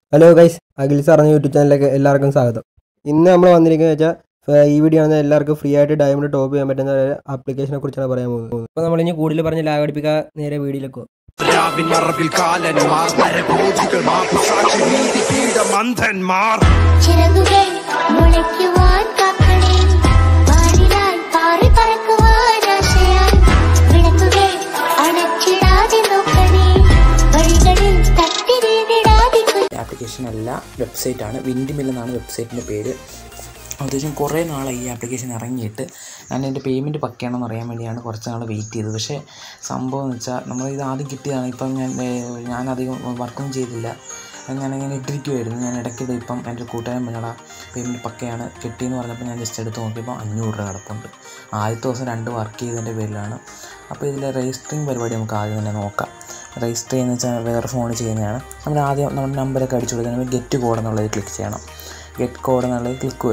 hello guys Akhil sir എന്ന യൂട്യൂബ് ചാനലിലേക്ക് എല്ലാവർക്കും സ്വാഗതം ഇന്ന് നമ്മൾ വന്നിരിക്കുന്നത് വെച്ചാൽ ഈ വീഡിയോ ആണ് എല്ലാവർക്കും ഫ്രീ ആയിട്ട് ഡയമണ്ട് ടോപ്പ് ചെയ്യാൻ പറ്റുന്ന ഒരു ആപ്ലിക്കേഷനെ കുറിച്ചാണ് പറയാൻ പോകുന്നത് അപ്പോൾ നമ്മൾ ഇനി കൂടുതൽ പറഞ്ഞ് ലാഗ് അടിപ്പിക്കാൻ നേരെ വീഡിയോയിലേക്ക് പോകും രാവിൻ മറവിൽ കാലന്മാർ നരഭോജികൾ മാപ്പുസാക്ഷി നീതിപീഠ മന്ഥന്മാർ ചിറകുകൾ മുളയ്ക്കുവാൻ കാക്കണേ വാനിലായി പാറി പറക്കുവാൻ ആശയായി വിളക്കുകൾ അണച്ചിടാതെ നോക്കണേ വഴികളിൽ തട്ടി വീണിടാതെ കൊ- ആപ്ലിക്കേഷൻ അല്ല വെബ്സൈറ്റാണ് വിൻഡ് മിൽ എന്നാണ് വെബ്സൈറ്റിൻ്റെ പേര് അത്യാവശ്യം കുറേ നാളായി ഈ ആപ്ലിക്കേഷൻ ഇറങ്ങിയിട്ട് ഞാൻ എൻ്റെ പേയ്മെൻറ്റ് പക്കയാണെന്ന് അറിയാൻ വേണ്ടിയാണ് കുറച്ച് നാൾ വെയിറ്റ് ചെയ്തത് പക്ഷേ സംഭവം എന്ന് വെച്ചാൽ നമ്മൾ ഇത് ആദ്യം കിട്ടിയതാണ് ഇപ്പം ഞാൻ ഏർ, ഞാൻ അധികം വർക്കൊന്നും ചെയ്തില്ല ഞാനിങ്ങനെ ഇട്ടിരിക്കുമായിരുന്നു ഞാൻ ഇടയ്ക്കിടെ ഇപ്പം എൻ്റെ കൂട്ടുകാരൻ പറഞ്ഞടാ പേയ്മെൻറ്റ് പക്കയാണ് കിട്ടിയെന്ന് പറഞ്ഞപ്പോൾ ഞാൻ ജസ്റ്റ് എടുത്ത് നോക്കിയപ്പോൾ അഞ്ഞൂറ് രൂപ കിടപ്പുണ്ട് ആദ്യത്തെ ദിവസം രണ്ട് വർക്ക് ചെയ്തതിൻ്റെ പേരിലാണ് അപ്പോൾ ഇതിലെ രജിസ്റ്ററിങ് പരിപാടി നമുക്ക് ആദ്യം തന്നെ നോക്കാം രജിസ്റ്റർ ചെയ്യുന്ന വെച്ചാൽ വേറെ ഫോണിൽ ചെയ്യുന്നതാണ് നമ്മൾ ആദ്യം നമ്മുടെ നമ്പറൊക്കെ അടിച്ചു കൊടുക്കാൻ ഗെറ്റ് കോഡ് എന്നുള്ളത് ക്ലിക്ക് ചെയ്യണം ഗെറ്റ് കോഡ് എന്നുള്ളത് ക്ലിക്ക്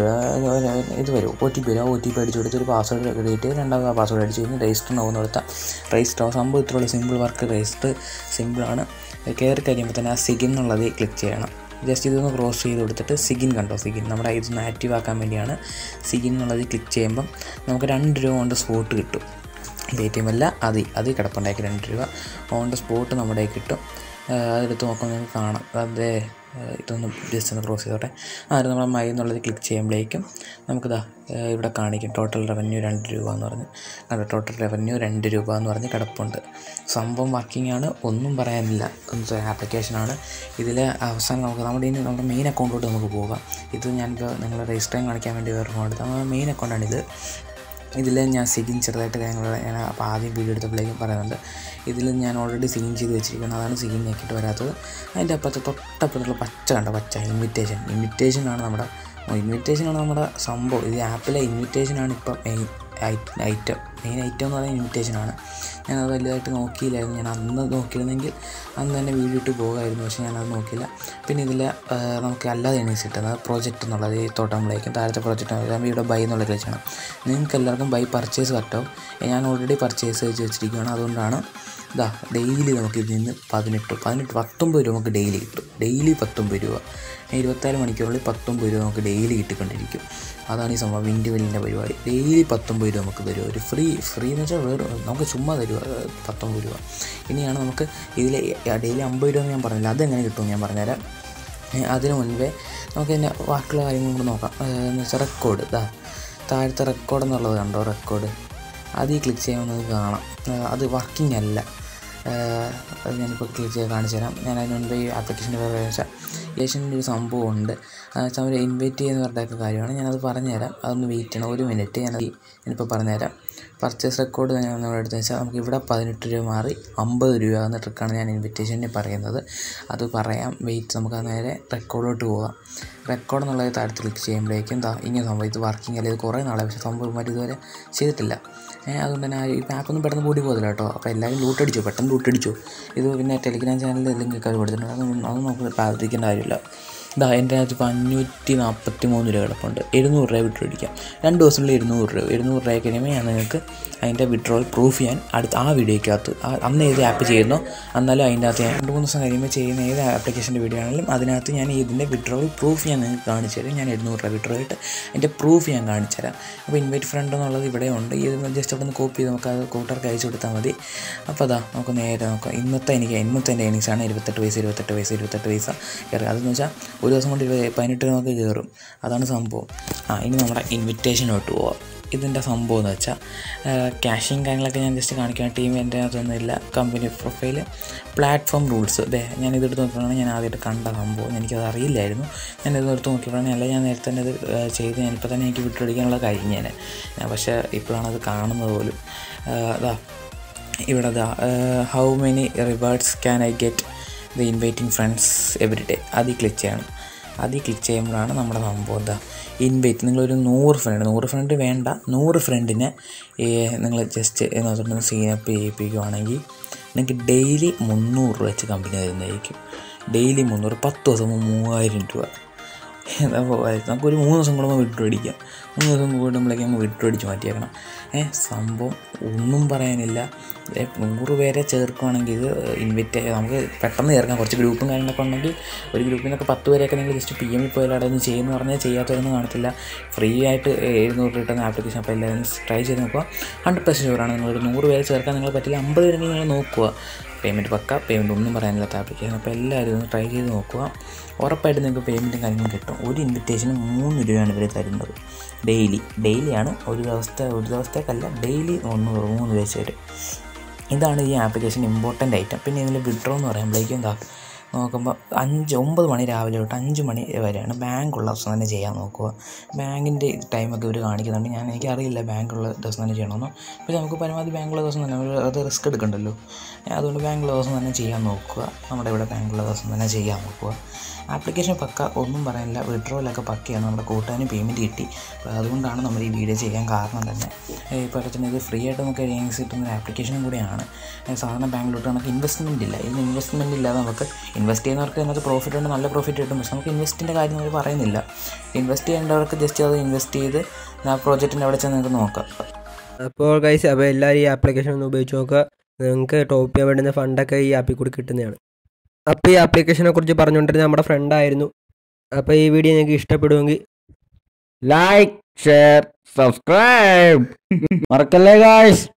ഇത് വരും ഒ ടി പി വരും ഒ ടി പി അടിച്ചു കൊടുത്ത് ഒരു പാസ്വേഡ് ക്രിയേറ്റ് ചെയ്ത് രണ്ടാമത് ആ പാസ്വേഡ് അടിച്ച് കഴിഞ്ഞ് രജിസ്റ്റർ ആവുന്ന കൊടുത്താൽ രജിസ്റ്റർ ആവും സംഭവം ഇത്രയുള്ള സിമ്പിൾ വർക്ക് രജിസ്റ്റർ സിമ്പിളാണ് കയറി കഴിയുമ്പോൾ തന്നെ ആ സിഗിൻ എന്നുള്ളത് ക്ലിക്ക് ചെയ്യണം ജസ്റ്റ് ഇതൊന്ന് ക്രോസ് ചെയ്ത് കൊടുത്തിട്ട് സിഗിൻ കണ്ടോ സിഗിൻ നമ്മുടെ ഇതൊന്ന് ആക്റ്റീവ് ആക്കാൻ വേണ്ടിയാണ് സിഗിൻ എന്നുള്ളത് ക്ലിക്ക് ചെയ്യുമ്പം നമുക്ക് രണ്ട് രൂപ കൊണ്ട് സ്പോട്ട് കിട്ടും എ ടി എം അല്ല അത് അത് കിടപ്പുണ്ടാക്കി രണ്ട് രൂപ ഓൺ ദ സ്പോട്ട് നമ്മുടെ കയ്യിൽ കിട്ടും ആ, അതെടുത്ത് നോക്കുമ്പോൾ നിങ്ങൾക്ക് കാണാം അതെ ഇതൊന്ന് ജസ്റ്റ് ഒന്ന് ക്രോസ് ചെയ്തോട്ടെ ആരും നമ്മൾ മൈ എന്നുള്ളത് ക്ലിക്ക് ചെയ്യുമ്പോഴേക്കും നമുക്കിതാ ആ, ഇവിടെ കാണിക്കും ടോട്ടൽ റവന്യൂ രണ്ട് രൂപ എന്ന് പറഞ്ഞ് കണ്ടോ ടോട്ടൽ റവന്യൂ രണ്ട് രൂപ എന്ന് പറഞ്ഞ് കിടപ്പുണ്ട് സംഭവം വർക്കിംഗ് ആണ് ഒന്നും പറയാനില്ല ആപ്ലിക്കേഷനാണ് ഇതിൽ അവസാനം നമുക്ക് നമ്മുടെ ഇനി നമ്മുടെ മെയിൻ അക്കൗണ്ടിലോട്ട് നമുക്ക് പോകാം ഇത് ഞാനിപ്പോൾ നിങ്ങൾ രജിസ്റ്റർ കാണിക്കാൻ വേണ്ടി വേറെ ഫോൺ എടുത്ത് നമ്മുടെ മെയിൻ അക്കൗണ്ടാണിത് ഇതിൽ ഞാൻ സിഗിൻ ചെറുതായിട്ട് കാര്യങ്ങൾ ഞാൻ അപ്പോൾ ആദ്യം വീഡിയോ എടുത്തപ്പോഴേക്കും പറയുന്നുണ്ട് ഇതിൽ ഞാൻ ഓൾറെഡി സിഗിൻ ചെയ്ത് വെച്ചിരിക്കുന്നത് അതാണ് സിഗിൻ ഞെക്കിയിട്ട് വരാത്തത് അതിൻ്റെ അപ്പുറത്ത് തൊട്ടപ്പുറത്തുള്ള പച്ച കണ്ടോ പച്ച ഇൻവിറ്റേഷൻ ഇൻവിറ്റേഷനാണ് നമ്മുടെ ഇൻവിറ്റേഷനാണ് നമ്മുടെ സംഭവം ഇത് ആപ്പിലെ ഇൻവിറ്റേഷനാണ് ഇപ്പം മെയിൻ ഐറ്റം മെയിൻ ഐറ്റം എന്ന് പറയുന്നത് ഇൻവിറ്റേഷനാണ് ഞാനത് വലുതായിട്ട് നോക്കിയില്ലായിരുന്നു ഞാൻ അന്ന് നോക്കിയിരുന്നെങ്കിൽ അന്ന് തന്നെ വീഡിയോ ഇട്ട് പോകുമായിരുന്നു പക്ഷേ ഞാനത് നോക്കിയില്ല പിന്നെ ഇതിൽ നമുക്ക് അല്ലാതെ എണീസ് കിട്ടുന്നത് പ്രോജക്റ്റ് എന്നുള്ളത് ഈ തോട്ടമ്പളേക്കും താഴത്തെ പ്രോജക്റ്റ് നമ്മൾ ഇവിടെ ബൈ എന്നുള്ള ക്ലിക്ക് ചെയ്യണം നിങ്ങൾക്ക് എല്ലാവർക്കും ബൈ പർച്ചേസ് പറ്റും ഞാൻ ഓൾറെഡി പർച്ചേസ് ചെയ്ത് വെച്ചിരിക്കുകയാണ് അതുകൊണ്ടാണ് ഇതാ ഡെയിലി നമുക്ക് ഇതിൽ നിന്ന് പതിനെട്ട് പതിനെട്ട് പത്തൊമ്പത് രൂപ നമുക്ക് ഡെയിലി കിട്ടും ഡെയിലി പത്തൊമ്പത് രൂപ ഇരുപത്താറ് മണിക്കൂറിൽ പത്തൊമ്പത് രൂപ നമുക്ക് ഡെയിലി കിട്ടിക്കൊണ്ടിരിക്കും അതാണ് ഈ സംഭവം വിൻഡ് വെല്ലിൻ്റെ പരിപാടി ഡെയിലി പത്തൊമ്പത് രൂപ നമുക്ക് തരും ഒരു ഫ്രീ ഫ്രീ എന്ന് വെച്ചാൽ വേറെ നമുക്ക് ചുമ്മാ തരുക പത്തൊമ്പത് രൂപ ഇനിയാണ് നമുക്ക് ഇതിൽ ഡെയിലി അമ്പത് രൂപ എന്ന് ഞാൻ പറഞ്ഞില്ല അതെങ്ങനെ കിട്ടുമെന്ന് ഞാൻ പറഞ്ഞുതരാം ഏ, അതിന് മുൻപേ നമുക്ക് തന്നെ ബാക്കിയുള്ള കാര്യങ്ങളും കൂടെ നോക്കാം ഏ, എന്ന് വെച്ചാൽ റെക്കോർഡ് ഇതാ താഴത്തെ റെക്കോർഡ് എന്നുള്ളത് കണ്ടോ റെക്കോർഡ് അതിൽ ക്ലിക്ക് ചെയ്യുമ്പോൾ നമുക്ക് കാണാം ഏ, അത് വർക്കിംഗ് അല്ല ഏ, അത് ഞാനിപ്പോൾ ക്ലിക്ക് ചെയ്ത് കാണിച്ചു തരാം ഞാൻ അതിന് മുൻപ് ഈ ആപ്ലിക്കേഷൻ്റെ പേര് വെച്ചാൽ ഏഷ്യൻ്റെ ഒരു സംഭവം ഉണ്ട് അതെന്ന് വെച്ചാൽ അവർ ഇൻവൈറ്റ് ചെയ്യുന്നവരുടെയൊക്കെ കാര്യമാണ് ഞാനത് പറഞ്ഞുതരാം അതൊന്ന് വെയിറ്റ് ചെയ്യണം ഒരു മിനിറ്റ് ഞാനത് ഞാനിപ്പോൾ പറഞ്ഞുതരാം പർച്ചേസ് റെക്കോർഡ് ഞാൻ നമ്മൾ എടുത്തെന്ന് വെച്ചാൽ നമുക്ക് ഇവിടെ പതിനെട്ട് രൂപ മാറി അമ്പത് രൂപ എന്ന ട്രിക്കാണ് ഞാൻ ഇൻവിറ്റേഷനിൽ പറയുന്നത് അത് പറയാം വെയിറ്റ് നമുക്ക് അത് നേരെ റെക്കോർഡിലോട്ട് പോകാം റെക്കോർഡ് എന്നുള്ളത് താഴത്ത് ക്ലിക്ക് ചെയ്യുമ്പോഴേക്കും എന്താ ഇങ്ങനെ സംഭവം ഇത് വർക്കിംഗ് അല്ല ഇത് കുറേ നാളെ പക്ഷേ സംഭവം മാറ്റി ഇതുവരെ ചെയ്തിട്ടില്ല ഏഹ് അതുകൊണ്ട് തന്നെ ആ ഈ ആപ്പൊന്നും പെട്ടെന്ന് കൂടി പോകില്ല കേട്ടോ അപ്പോൾ എല്ലാവരും ലൂട്ടടിച്ചു പെട്ടെന്ന് ലൂട്ടടിച്ചു ഇത് പിന്നെ ടെലിഗ്രാം ചാനലിൽ ലിങ്ക് ഒക്കെ കൊടുത്തിട്ടുണ്ട് അതൊന്നും അതൊന്നും നമുക്ക് പ്രാർത്ഥിക്കേണ്ട കാര്യമില്ല ഇതാ എൻ്റെ അകത്ത് ഇപ്പോൾ അഞ്ഞൂറ്റി നാൽപ്പത്തി മൂന്ന് രൂപ കിടപ്പുണ്ട് എഴുന്നൂറ് രൂപ വിഡ്രോ അടിക്കാം രണ്ട് ദിവസത്തിനുള്ളിൽ ഇരുന്നൂറ് രൂപ എഴുന്നൂറ് രൂപ കഴിയുമ്പോൾ ഞാൻ നിങ്ങൾക്ക് അതിൻ്റെ വിഡ്രോൾ പ്രൂഫ് ചെയ്യാൻ അടുത്ത ആ വീഡിയോയ്ക്കകത്ത് ആ- അന്ന് ഏത് ആപ്പ് ചെയ്യുന്നോ എന്നാലും അതിൻ്റെ അകത്ത് ഞാൻ രണ്ട് മൂന്ന് ദിവസം കഴിയുമ്പോൾ ചെയ്യുന്ന ഏത് ആപ്ലിക്കേഷൻ്റെ വീഡിയോ ആണെങ്കിലും അതിനകത്ത് ഞാൻ ഇതിൻ്റെ വിഡ്രോൾ പ്രൂഫ് ഞാൻ നിങ്ങൾക്ക് കാണിച്ചു തരും ഞാൻ എഴുന്നൂറ് രൂപ വിഡ്രോ ആയിട്ട് അതിൻ്റെ പ്രൂഫ് ഞാൻ കാണിച്ചു തരാം അപ്പോൾ ഇൻവൈറ്റ് ഫ്രണ്ട് എന്നുള്ളത് ഇവിടെ ഉണ്ട് ഇത് ജസ്റ്റ് അവിടെ നിന്ന് കോപ്പി ചെയ്ത് നമുക്ക് അത് കൂട്ടുകാർക്ക് അയച്ചു കൊടുത്താൽ മതി അപ്പോൾ അതാ നമുക്ക് നേരെ നോക്കാം ഇന്നത്തെ എനിക്ക് ഇന്നത്തെ എൻ്റെ earnings ആണ് ഇരുപത്തെട്ട് പൈസ ഇരുപത്തെട്ട് പൈസ ഇരുപത്തെട്ട് പൈസ കയറി അതെന്ന് വെച്ചാൽ ഒരു ദിവസം കൊണ്ട് ഇരുപത് പതിനെട്ട് നമുക്ക് കയറും അതാണ് സംഭവം ആ ഇനി നമ്മുടെ ഇൻവിറ്റേഷനോട്ട് പോവാം ഇതിൻ്റെ സംഭവം എന്ന് വെച്ചാൽ ക്യാഷിങ് കാര്യങ്ങളൊക്കെ ഞാൻ ജസ്റ്റ് കാണിക്കാൻ ടീം എൻ്റെ അകത്തൊന്നുമില്ല കമ്പനി പ്രൊഫൈൽ പ്ലാറ്റ്ഫോം റൂൾസ് അതെ ഞാൻ ഇതെടുത്ത് നോക്കിയപ്പോഴാണ് ഞാൻ ആദ്യമായിട്ട് കണ്ട സംഭവം എനിക്കത് അറിയില്ലായിരുന്നു ഞാൻ ഇത് എടുത്ത് നോക്കിയപ്പോഴാണ് അല്ല ഞാൻ നേരത്തെ തന്നെ ഇത് ഏഹ്, ചെയ്ത് ഞാനിപ്പോൾ തന്നെ എനിക്ക് വിട്ടടിക്കാനുള്ള കഴിഞ്ഞ ഞാൻ ഞാൻ പക്ഷേ ഇപ്പോഴാണ് അത് കാണുന്നത് പോലും ഏഹ്, അതാ ഇവിടെ ദാ how many rewards can I get the inviting friends every day അതിൽ ക്ലിക്ക് ചെയ്യണം അതിൽ ക്ലിക്ക് ചെയ്യുമ്പോഴാണ് നമ്മുടെ സംഭവം എന്താ ഇൻവൈറ്റ് നിങ്ങളൊരു നൂറ് ഫ്രണ്ട് നൂറ് ഫ്രണ്ട് വേണ്ട നൂറ് ഫ്രണ്ടിനെ നിങ്ങൾ ജസ്റ്റ് എന്നൊന്ന് സീനപ്പ് ചെയ്യിപ്പിക്കുവാണെങ്കിൽ നിങ്ങൾക്ക് ഡെയിലി മുന്നൂറ് രൂപ വെച്ച് കമ്പനി തരുന്നതായിരിക്കും ഡെയിലി മുന്നൂറ് പത്ത് ദിവസം മൂവായിരം രൂപ എന്താ പോകാതെ നമുക്കൊരു മൂന്ന് ദിവസം കൂടുമ്പോൾ വിട്ടുപിടിക്കാം മൂന്ന് ദിവസം കൂടുമ്പോഴേക്കും അങ്ങ് വിട്ടുപിടിച്ച് മാറ്റിയേക്കണം ഏ സംഭവം ഒന്നും പറയാനില്ല ഏ, നൂറ് പേരെ ചേർക്കുവാണെങ്കിൽ ഇത് ഇൻവൈറ്റ് നമുക്ക് പെട്ടെന്ന് ചേർക്കാം കുറച്ച് ഗ്രൂപ്പും കാര്യങ്ങളൊക്കെ ഉണ്ടെങ്കിൽ ഒരു ഗ്രൂപ്പിൽ നിന്നൊക്കെ പത്ത് പേരെയൊക്കെ നിങ്ങൾ ജസ്റ്റ് പി എമ്മിൽ പോയാൽ അവിടെ നിന്ന് ചെയ്യുന്ന പറഞ്ഞാൽ ചെയ്യാത്തവരൊന്നും കാണത്തില്ല ഫ്രീ ആയിട്ട് എഴുന്നൂറ് രൂപ കിട്ടുന്ന ആപ്ലിക്കേഷൻ അപ്പോൾ എല്ലാവരും ട്രൈ ചെയ്ത് നോക്കുക ഹൺഡ്രഡ് പെർസെൻറ്റ് ഷുവറാണ് നിങ്ങളൊരു നൂറ് പേരെ ചേർക്കാൻ നിങ്ങൾ പറ്റില്ല അമ്പത് പേരെങ്കിലും നിങ്ങൾ നോക്കുക പേയ്മെൻറ്റ് പക്ക പേയ്മെൻറ്റ് ഒന്നും പറയാനില്ലാത്ത ആപ്ലിക്കേഷൻ അപ്പോൾ എല്ലാവരും ഒന്ന് ട്രൈ ചെയ്ത് നോക്കുക ഉറപ്പായിട്ട് നിങ്ങൾക്ക് പേയ്മെൻറ്റും കാര്യങ്ങളും കിട്ടും ഒരു ഇൻവിറ്റേഷന് മൂന്ന് രൂപയാണ് ഇവർ തരുന്നത് ഡെയിലി ഡെയിലിയാണ് ഒരു ദിവസത്തെ ഒരു ദിവസത്തേക്കല്ല ഡെയിലി ഒന്ന് മൂന്ന് രൂപ വെച്ച് തരും ഇതാണ് ഈ ആപ്ലിക്കേഷൻ ഇമ്പോർട്ടൻ്റ് ഐറ്റം പിന്നെ ഇതിൽ വിഡ്രോ എന്ന് പറയുമ്പോഴേക്കും എന്താ നോക്കുമ്പോൾ അഞ്ച് ഒമ്പത് മണി രാവിലെ തൊട്ട് അഞ്ച് മണി വരെയാണ് ബാങ്കുള്ള ദിവസം തന്നെ ചെയ്യാൻ നോക്കുക ബാങ്കിൻ്റെ ടൈമൊക്കെ ഇവർ കാണിക്കുന്നുണ്ട് ഞാൻ എനിക്കറിയില്ല ബാങ്കുള്ള ദിവസം തന്നെ ചെയ്യണമെന്ന് പക്ഷേ നമുക്ക് പരമാവധി ബാങ്കുള്ള ദിവസം തന്നെ ഒരു അത് റിസ്ക് എടുക്കണ്ടല്ലോ അതുകൊണ്ട് ബാങ്കുള്ള ദിവസം തന്നെ ചെയ്യാൻ നോക്കുക നമ്മുടെ ഇവിടെ ബാങ്കുള്ള ദിവസം തന്നെ ചെയ്യാൻ നോക്കുക ആപ്ലിക്കേഷൻ പക്ക ഒന്നും പറയാനില്ല വിഡ്രോയിലൊക്കെ പക്കയാണ് നമ്മുടെ കൂട്ടാനും പേയ്മെൻറ്റ് കിട്ടി അപ്പോൾ അതുകൊണ്ടാണ് നമ്മൾ ഈ വീഡിയോ ചെയ്യാൻ കാരണം തന്നെ ഇപ്പോൾ തന്നെ ഇത് ഫ്രീ ആയിട്ട് നമുക്ക് ഏണിങ്സ് കിട്ടുന്ന ഒരു ആപ്ലിക്കേഷനും കൂടിയാണ് ഏ, സാധാരണ ബാങ്കിലോട്ട് നമുക്ക് ഇൻവെസ്റ്റ്മെൻറ്റ് ഇല്ല ഇതിന് ഇൻവെസ്റ്റ്മെൻറ്റ് ഇല്ലാതെ നമുക്ക് ഇൻവെസ്റ്റ് ചെയ്യുന്നവർക്ക് അതിനകത്ത് പ്രോഫിറ്റ് ഉണ്ട് നല്ല പ്രോഫിറ്റ് കിട്ടും പക്ഷെ നമുക്ക് ഇൻവെസ്റ്റിൻ്റെ കാര്യം നമ്മൾ പറയുന്നില്ല ഇൻവെസ്റ്റ് ചെയ്യേണ്ടവർക്ക് ജസ്റ്റ് അത് ഇൻവെസ്റ്റ് ചെയ്ത് ആ പ്രോജക്റ്റിൻ്റെ അവിടെ ചെന്ന് നിങ്ങൾക്ക് നോക്കാം അപ്പോൾ ഗൈസ് അപ്പോൾ എല്ലാവരും ഈ ആപ്ലിക്കേഷൻ ഒന്ന് ഉപയോഗിച്ച് നോക്കുക നിങ്ങൾക്ക് ടോപ്പ് ചെയ്യാൻ വേണ്ടുന്ന ഫണ്ടൊക്കെ ഈ ആപ്പിൽ കൂടി കിട്ടുന്നതാണ് അപ്പോൾ ഈ ആപ്ലിക്കേഷനെ കുറിച്ച് പറഞ്ഞുകൊണ്ടിരുന്ന നമ്മുടെ ഫ്രണ്ടായിരുന്നു അപ്പോൾ ഈ വീഡിയോ നിങ്ങൾക്ക് ഇഷ്ടപ്പെടുമെങ്കിൽ ലൈക്ക് ഷെയർ സബ്സ്ക്രൈബ് മറക്കല്ലേ ഗായ്സ്